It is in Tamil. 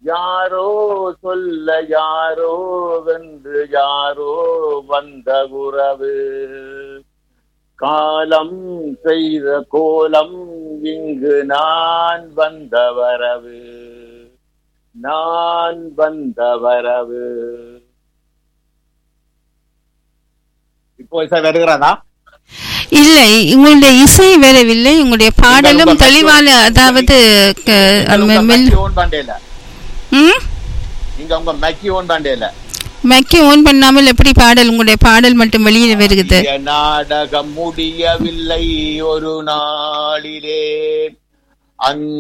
யாரோ சொல்ல யாரோ வென்று யாரோ வந்த உறவு காலம் செய்த கோலம் இங்கு நான் வந்த வரவு நான் வந்த வரவு இப்போ இசை வருகிறதா இல்லை உங்களுடைய இசை வரவில்லை உங்களுடைய பாடலும் உங்க தெளிவான அதாவது க- உங்க மெல்- மக்கி ஓன் பண்ணல ம்? நீங்க உங்க மக்கி ஓன் பண்ணல மைக்கை ஓன் பண்ணாமல் எப்படி பாடல் உங்களுடைய பாடல் மட்டும் வெளியே வருகிறது நாடகம் முடியவில்லை ஒரு நாளிலே அந்